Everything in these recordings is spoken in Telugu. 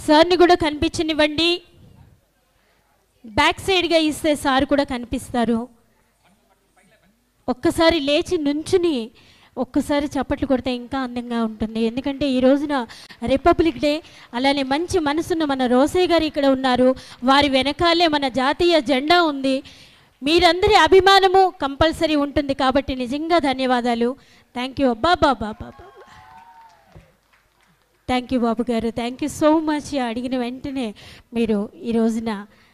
సార్ని కూడా కనిపించనివ్వండి బ్యాక్ సైడ్గా ఇస్తే సార్ కూడా కనిపిస్తారు ఒక్కసారి లేచి నుంచుని ఒక్కసారి చప్పట్లు కొడితే ఇంకా అందంగా ఉంటుంది ఎందుకంటే ఈ రోజున రిపబ్లిక్ డే అలానే మంచి మనసున్న మన రోసే గారు ఇక్కడ ఉన్నారు వారి వెనకాలే మన జాతీయ జెండా ఉంది మీరందరి అభిమానము కంపల్సరీ ఉంటుంది కాబట్టి నిజంగా ధన్యవాదాలు థ్యాంక్ యూ అబ్బా బాబా బాబా థ్యాంక్ యూ బాబు గారు థ్యాంక్ యూ సో మచ్ అడిగిన వెంటనే మీరు ఈ రోజున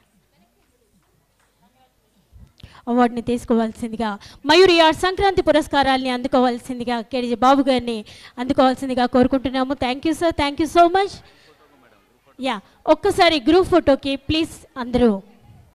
అవార్డుని తీసుకోవాల్సిందిగా మయూరి ఆర్ సంక్రాంతి పురస్కారాల్ని అందుకోవాల్సిందిగా కేడీ బాబు గారిని అందుకోవాల్సిందిగా కోరుకుంటున్నాము thank you sir thank you so much yeah ఒక్కసారి గ్రూప్ ఫోటోకి ప్లీజ్ అందరూ